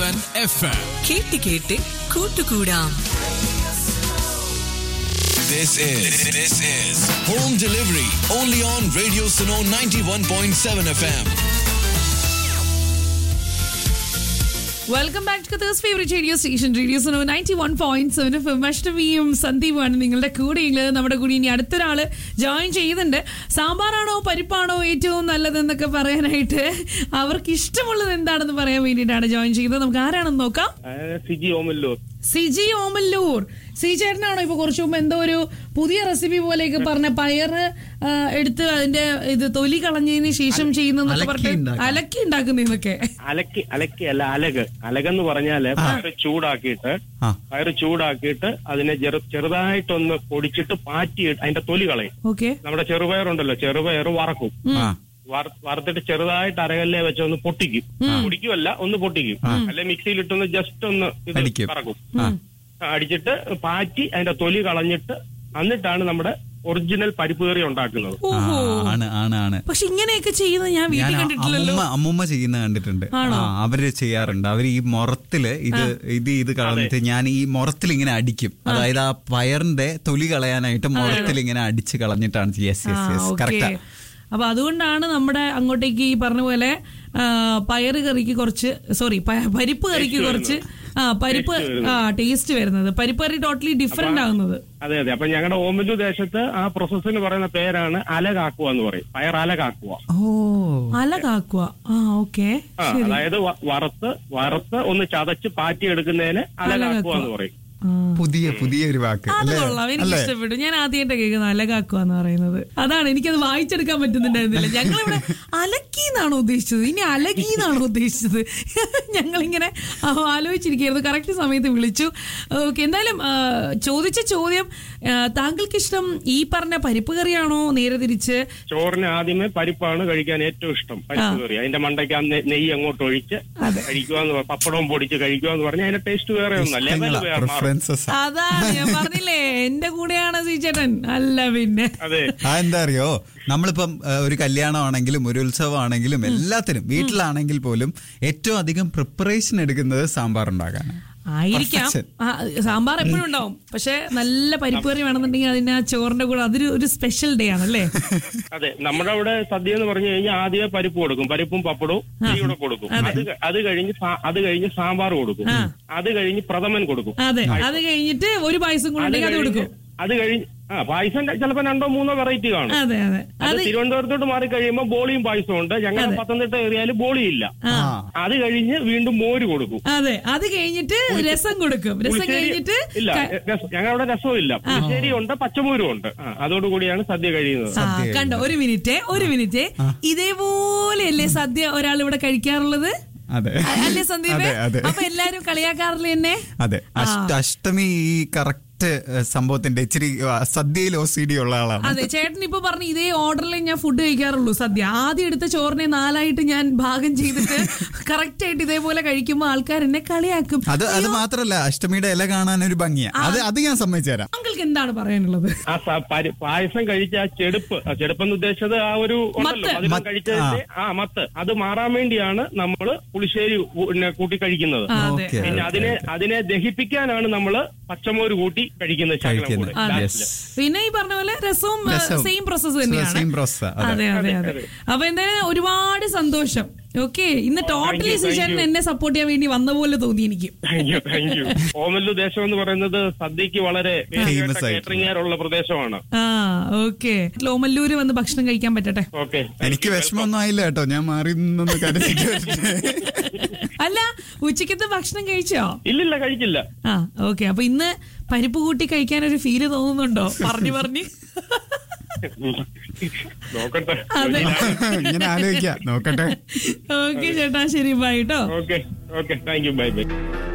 Seven F M കേട്ട് കേട്ട് കൂട്ടുകൂടാം This is this is home delivery only on Radio Suno 91.7 FM. Welcome back to കത്തേഴ്സ് favourite radio station radio Suno ninety one point seven F അഷ്ടമിയും സന്ദീപുമാണ് നിങ്ങളുടെ കൂടെയുള്ളത് നമ്മുടെ കൂടെ ഇനി അടുത്തൊരാള് ജോയിൻ ചെയ്യുന്നുണ്ട് സാമ്പാറാണോ പരിപ്പാണോ ഏറ്റവും നല്ലതെന്നൊക്കെ പറയാനായിട്ട് അവർക്ക് ഇഷ്ടമുള്ളത് എന്താണെന്ന് പറയാൻ വേണ്ടിയിട്ടാണ് ജോയിൻ ചെയ്തത് നമുക്ക് ആരാണെന്ന് നോക്കാം ആ, സിജി ഓമല്ലൂർ സിജി ഓമല്ലൂർ സി ചേട്ടനാണോ ഇപ്പൊ കുറച്ചു മുമ്പ് എന്തോ ഒരു പുതിയ റെസിപ്പി പോലെയൊക്കെ പറഞ്ഞ പയറ് ആ, എടുത്ത് അതിന്റെ ഇത് തൊലി കളഞ്ഞതിന് ശേഷം ചെയ്യുന്നതൊക്കെ പറഞ്ഞിട്ട് അലക്കി ഉണ്ടാക്കുന്നതൊക്കെ അലക്കി അലക്കി അല്ല അലക് അലകെന്ന് പറഞ്ഞാല് പയറ് ചൂടാക്കിയിട്ട് പയറ് ചൂടാക്കിയിട്ട് അതിനെ ചെറു ചെറുതായിട്ടൊന്ന് പൊടിച്ചിട്ട് പാറ്റി അതിന്റെ തൊലി കളയും ഓക്കെ നമ്മുടെ ചെറുപയറുണ്ടല്ലോ ചെറുപയർ വറക്കും വറ- വറുത്തിട്ട് ചെറുതായിട്ട് അരകല്ലേ വെച്ച് ഒന്ന് പൊട്ടിക്കും പൊടിക്കുമല്ല ഒന്ന് പൊട്ടിക്കും അല്ലെ മിക്സിയിലിട്ടൊന്ന് ജസ്റ്റ് ഒന്ന് ഇത് കറക്കും ആ, അടിച്ചിട്ട് പാറ്റി അതിന്റെ തൊലി കളഞ്ഞിട്ട് എന്നിട്ടാണ് നമ്മുടെ ഒറിജിനൽ പരിപ്പ് കറി ഉണ്ടാക്കുന്നത് ഓഹോ ആണ് ആണ് ആണ് പക്ഷെ ഇങ്ങനെയൊക്കെ ചെയ്യുന്നത് ഞാൻ ഞാൻ വീട്ടിൽ കണ്ടിട്ടില്ലല്ലോ അമ്മൂമ്മ അമ്മൂമ്മ ചെയ്യുന്ന കണ്ടിട്ടുണ്ട് ആ അവര് ചെയ്യാറുണ്ട് അവർ ഈ മുറത്തില് ഇത് ഇത് ഇത് കളഞ്ഞിട്ട് ഞാൻ ഈ മുറത്തിൽ ഇങ്ങനെ അടിക്കും അതായത് ആ പയറിന്റെ തൊലി കളയാനായിട്ട് മുറത്തിൽ ഇങ്ങനെ അടിച്ച് കളഞ്ഞിട്ടാണ് യെസ് യെസ് യെസ് ഓക്കെ കറക്റ്റാ അപ്പൊ അതുകൊണ്ടാണ് നമ്മുടെ അങ്ങോട്ടേക്ക് ഈ പറഞ്ഞ പോലെ ആ, പയറ് കറിക്ക് കുറച്ച് സോറി പരിപ്പ് കറിക്ക് കുറച്ച് ആ പരിപ്പ് ആ ടേസ്റ്റ് വരുന്നത് പരിപ്പ് കറി ടോട്ടലി ഡിഫറെന്റ് ആകുന്നത് അതെ അതെ അപ്പൊ ഞങ്ങളുടെ ഓമല്ലു ദേശത്ത് ആ പ്രോസസ്സിന് പറയുന്ന പേരാണ് അലകാക്കുക എന്ന് പറയും പയർ അലകാക്കുക ഓ അല കാക്കുക ആ ഓക്കെ ആ, അതായത് വ- വറുത്ത് വറുത്ത് ഒന്ന് ചതച്ച് പാറ്റി എടുക്കുന്നതിന് അലകാക്കുക എന്ന് പറയും പുതിയ പുതിയ ഒരു വാക്ക് അത് അല്ലേ കൊള്ളാം എനിക്ക് ഇഷ്ടപ്പെട്ടു ഞാൻ ആദ്യമായിട്ട് കേൾക്കുന്നത് അലകാക്കുക എന്ന് പറയുന്നത് അതാണ് എനിക്കത് വായിച്ചെടുക്കാൻ പറ്റുന്നുണ്ടായിരുന്നില്ല ഞങ്ങളിവിടെ അലക്കി എന്നാണോ ഉദ്ദേശിച്ചത് ഇനി അലകി എന്നാണോ ഉദ്ദേശിച്ചത് ഞങ്ങളിങ്ങനെ ആ, ആലോചിച്ചിരിക്കുകയായിരുന്നു കറക്റ്റ് സമയത്ത് വിളിച്ചു ഓക്കെ എന്തായാലും ആ, ചോദിച്ച ചോദ്യം ആ, താങ്കൾക്ക് ഇഷ്ടം ഈ പറഞ്ഞ പരിപ്പ് കറിയാണോ നേരെ തിരിച്ച് ചോറിന് ആദ്യമേ പരിപ്പാണ് കഴിക്കാൻ ഏറ്റവും ഇഷ്ടം പരിപ്പ് കറി അതിന്റെ മണ്ടയ്ക്ക് ആ നെ- നെയ്യ് അങ്ങോട്ട് ഒഴിച്ച് കഴിക്കുക എന്ന് പറ- പപ്പടവും പൊടിച്ച് കഴിക്കുക എന്ന് പറഞ്ഞാൽ അതിന്റെ ടേസ്റ്റ് വേറെ ഒന്നും ലെവൽ വേറെ മാറും. പ്രിഫറൻസസ് അതാണ് ഞാൻ പറഞ്ഞില്ലേ എന്റെ കൂടെയാണ് സി ചേട്ടൻ അല്ല പിന്നെ അതെ ആ എന്താ അറിയോ നമ്മളിപ്പം ആ, ഒരു കല്യാണമാണെങ്കിലും ഒരു ഉത്സവമാണെങ്കിലും എല്ലാത്തിനും വീട്ടിലാണെങ്കിൽ പോലും ഏറ്റവും അധികം പ്രിപ്പറേഷൻ എടുക്കുന്നത് സാമ്പാർ ഉണ്ടാക്കാനാണ് ആയിരിക്കാം Perfection. ആ, സാമ്പാർ എപ്പോഴും ഉണ്ടാവും പക്ഷെ നല്ല പരിപ്പ് കറി വേണമെന്നുണ്ടെങ്കിൽ അതിന് ആ ചോറിന്റെ കൂടെ അതൊരു ഒരു സ്പെഷ്യൽ ഡേ ആണല്ലേ അതെ നമ്മുടെ അവിടെ സദ്യ എന്ന് പറഞ്ഞു കഴിഞ്ഞാൽ ആദ്യമേ പരിപ്പ് കൊടുക്കും പരിപ്പും പപ്പടവും നെയ്യൂടെ കൊടുക്കും അത് ക- അത് കഴിഞ്ഞ് സാ- അത് കഴിഞ്ഞ് സാമ്പാർ കൊടുക്കും അത് കഴിഞ്ഞ് പ്രഥമൻ കൊടുക്കും അതെ അത് കഴിഞ്ഞിട്ട് ഒരു പായസം കൂടെ അത് ഉണ്ടെങ്കിൽ അത് കഴിഞ്ഞ് കൊടുക്കും അത് കഴിഞ്ഞ് ആ പായസം ചിലപ്പോ രണ്ടോ മൂന്നോ വെറൈറ്റി കാണും അതെ അതെ അത് തിരുവനന്തപുരത്തോട്ട് മാറി കഴിയുമ്പോൾ ബോളിയും പായസവും ഉണ്ട് ഞങ്ങളുടെ പത്തനംതിട്ട ഏരിയയിൽ ബോളി ഇല്ല അത് കഴിഞ്ഞ് വീണ്ടും മോര് കൊടുക്കും അതെ അത് കഴിഞ്ഞിട്ട് രസം കൊടുക്കും രസം പുളിശ്ശേരി- കഴിഞ്ഞിട്ട് ഇല്ല ക- രസം- ഞങ്ങളുടെ രസവും ഇല്ല പുളിശ്ശേരി ഉണ്ട് പച്ചമോരും ഉണ്ട് ആ, അതോടുകൂടിയാണ് സദ്യ കഴിയുന്നത് ആ കണ്ടോ ഒരു മിനിറ്റ് ഒരു മിനിറ്റ് ഇതേപോലെയല്ലേ സദ്യ ഒരാൾ ഇവിടെ കഴിക്കാറുള്ളത് അതെ അ- അല്ലേ സന്ദീപ് അതെ അതെ അപ്പൊ എല്ലാരും കളിയാക്കാറില്ല എന്നെ അതെ അഷ്ട- അഷ്ടമി ഈ കറക്റ്റ് സംഭവത്തിന്റെ ഇച്ചിരി ആ, സദ്യയിൽ ഒ സി ഡി ഉള്ള ആളാണ് അതെ ചേട്ടൻ ഇപ്പൊ പറഞ്ഞു ഇതേ ഓർഡറിൽ ഞാൻ ഫുഡ് കഴിക്കാറുള്ളൂ സദ്യ ആദ്യം എടുത്ത ചോറിനെ നാലായിട്ട് ഞാൻ ഭാഗം ചെയ്തിട്ട് കറക്റ്റ് ആയിട്ട് ഇതേപോലെ കഴിക്കുമ്പോൾ ആൾക്കാർ എന്നെ കളിയാക്കും അത് അത് മാത്രല്ല അഷ്ടമിയുടെ ഇല കാണാൻ ഒരു ഭംഗിയാ അത് അത് ഞാൻ സമ്മതിച്ചു തരാം താങ്കൾക്ക് എന്താണ് പറയാനുള്ളത് ആ സ- പരി- പായസം കഴിച്ച ആ ചെടുപ്പ് ആ ചെടുപ്പെന്ന് ഉദ്ദേശിച്ചത് ആ ഒരു ഉണ്ടല്ലോ മത്ത്. അതിൽ മത്ത്. കഴിച്ചതിന്റെ ആ മത്ത് അത് മാറാൻ വേണ്ടിയാണ് നമ്മൾ പുളിശ്ശേരി ഊ- പിന്നെ കൂട്ടി കഴിക്കുന്നത് ആ, അതെ ഓക്കെ പിന്നെ അതിനെ അതിനെ ദഹിപ്പിക്കാനാണ് നമ്മൾ പച്ചമോര് കൂട്ടി കഴിക്കുന്നത് ശകലം കൂടെ. കഴിക്കുന്നത് ലാസ്റ്റില്. പിന്നെ ഈ പറഞ്ഞ പോലെ രസവും രസവും. സെയിം പ്രോസസ് തന്നെയാണ് Same process ആ, അതെ. അതെ അതെ അതെ അപ്പൊ എന്തായാലും ഒരുപാട് സന്തോഷം ഓക്കെ ഇന്ന് totally you, thank Susheshan you. എന്നെ സപ്പോർട്ട് ചെയ്യാൻ വേണ്ടി വന്ന പോലെ തോന്നി എനിക്ക് thank you thank you Omallu ദേശം എന്ന് പറയുന്നത് സദ്യക്ക് വളരെ Famous ആയിട്ടുള്ള. കേറ്ററിംഗുകാരുള്ള പ്രദേശമാണ് ആ ഓക്കെ ലോമല്ലൂര് വന്ന് ഭക്ഷണം കഴിക്കാൻ പറ്റട്ടെ ഓക്കെ എനിക്ക് വിഷമമൊന്നും ആയില്ല കേട്ടോ ഞാൻ മാറി നിന്നൊന്ന് കരുതിട്ട് അല്ല ഉച്ചക്കത്തെ ഭക്ഷണം കഴിച്ചോ ഇല്ലില്ല കഴിച്ചില്ല ആ ഓക്കെ അപ്പൊ ഇന്ന് പരിപ്പ് കൂട്ടി കഴിക്കാൻ ഒരു ഫീല് തോന്നുന്നുണ്ടോ പറഞ്ഞു പറഞ്ഞു നോക്കട്ടെ അതെ ഇങ്ങനെ ആലോചിക്കാം നോക്കട്ടെ ഓക്കെ ചേട്ടാ ശരി ബൈ കേട്ടോ okay okay thank you bye by